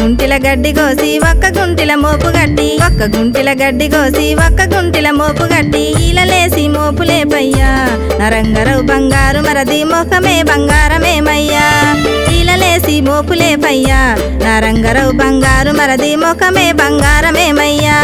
గుంటిల గడ్డి కోసి ఒక్క గుంటిల మోపు గట్టి ఒక్క గుంటిల గడ్డి కోసి ఒక్క గుంటిల మోపు గట్టి ఈలలేసి మోపులేపయ్యా నరంగరవు బంగారు మరది ముఖమే బంగారమేమయ్యా ఈలలేసి మోపులేపయ్యా నరంగరవు బంగారు మరది ముఖమే బంగారమేమయ్యా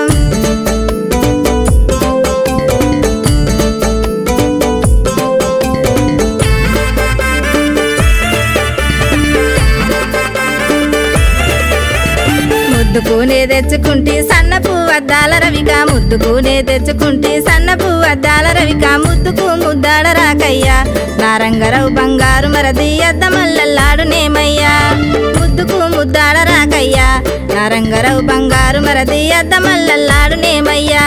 ముద్దుకునే తెచ్చుకుంటే సన్న పువ్వద్దాల రవిక ముద్దుకునే తెచ్చుకుంటే సన్న పువ్వద్దాల రవిక ముద్దుకు ముద్దాడ రాకయ్యా నారంగరవు బంగారు మరది అద్ద మల్లల్లాడు నేమయ్యా ముద్దుకు ముద్దాడ రాకయ్యా నారంగరవు బంగారు మరది అద్ద మల్లల్లాడు నేమయ్యా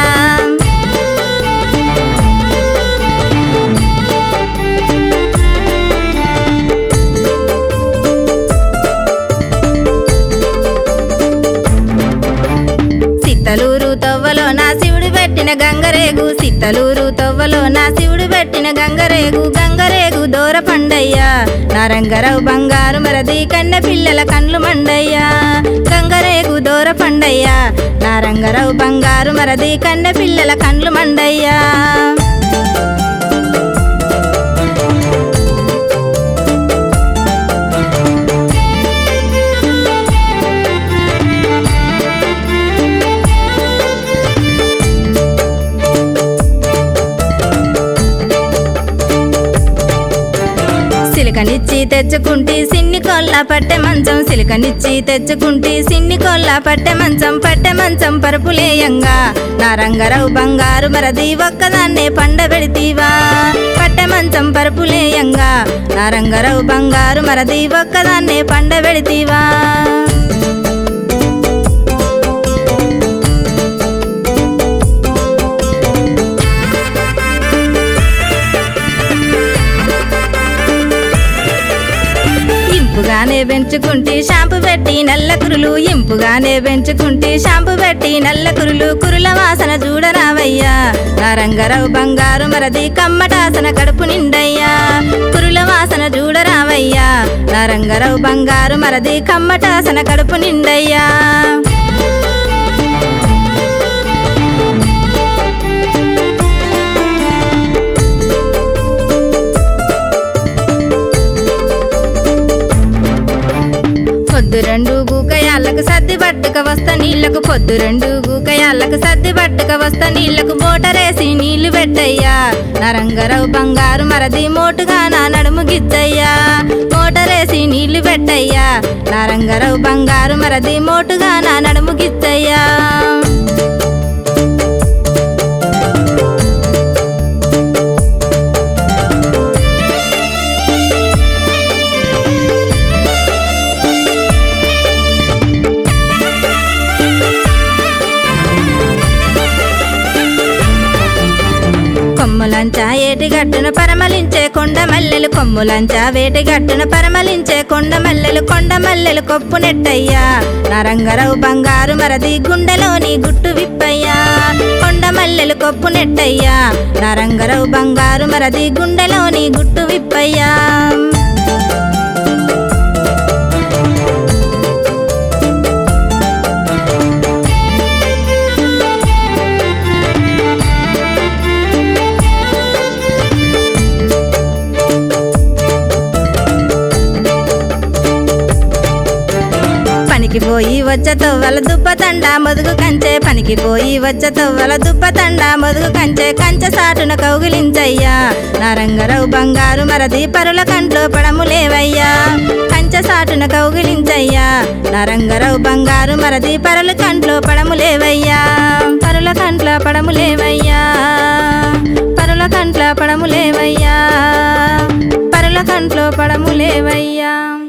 సిత్తలూరు తవ్వలో నా శివుడు పెట్టిన గంగరేగు సిత్తలూరు తవ్వలో నా శివుడు పెట్టిన గంగరేగు గంగరేగు దూర పండయ్యా నారంగరావు బంగారు మరది కన్నె పిల్లల కండ్లు మండయ్యా గంగరేగు దూర పండయ్యా నారంగరావు బంగారు మరది కన్నె పిల్లల కండ్లు మండయ్యా సిలికనిచ్చి తెచ్చుకుంటే సిన్ని కొల్ల పట్టె మంచం సిలికనిచ్చి తెచ్చుకుంటే సిన్ని కొల్ల పట్టె మంచం పట్టె మంచం పరుపులేయంగా నా రంగరావు బంగారు మరది ఒక్కదాన్నే పండబెడితీవా పట్టె మంచం పరుపులేయంగా నా రంగరావు బంగారు మరది ఒక్కదాన్నే పండబెడితీవా ఇంపుగానే పెంచుకుంటే షాంపు పెట్టి నల్ల కురులు ఇంపుగానే పెంచుకుంటే షాంపు పెట్టి నల్ల కురులు కురుల వాసన చూడరావయ్యా నా రంగరావు బంగారు మరది కమ్మటాసన కడుపు నిండయ్యా కురుల వాసన చూడరావయ్యా నా రంగరావు బంగారు మరది కమ్మటాసన కడుపు నిండయ్యా పొద్దు రెండు గూకయాళ్ళకు సర్ది పట్టుక వస్తా నీళ్లకు పొద్దు రెండు గూకయాళ్ళకు సర్ది పట్టుక వస్తా నీళ్లకు మోటరేసి నీళ్లు పెట్టయ్యా నరంగరావు బంగారు మరది మోటుగా నా నడుము గిచ్చయ్యా మోటరేసి నీళ్లు పెట్టయ్యా నరంగరావు బంగారు మరది మోటుగా నా నడుము గిచ్చయ్యా కొమ్ములంచా ఏటి గట్టున పరమలించే కొండ మల్లెలు కొమ్ములంచా వేటి గట్టున పరమలించే కొండ మల్లెలు కొండ మల్లెలు కొప్పు నెట్టయ్యా నరంగరావు బంగారు మరది గుండెలోని గుట్టు విప్పయ్యా కొండ మల్లెలు కొప్పు నెట్టయ్యా నరంగరావు బంగారు మరది గుండెలోని గుట్టు విప్పయ్యా పనికి పోయి వచ్చే తవ్వల దుబ్బతండ మొదుగు కంచె పనికి పోయి వచ్చే తవ్వల దుబ్బతండ మొదుగు కంచె కంచె సాటున కౌగిలించయ్యా నారంగరావు బంగారు మరది పరుల కంట్లో పడము లేవయ్యా కంచె సాటున కౌగిలించయ్యా నారంగరావు బంగారు మరది పరుల కంట్లో పడము లేవయ్యా పరుల కంట్ల పడము లేవయ్యా పరుల కంట్ల పడము లేవయ్యా పరుల కంట్లో పడము లేవయ్యా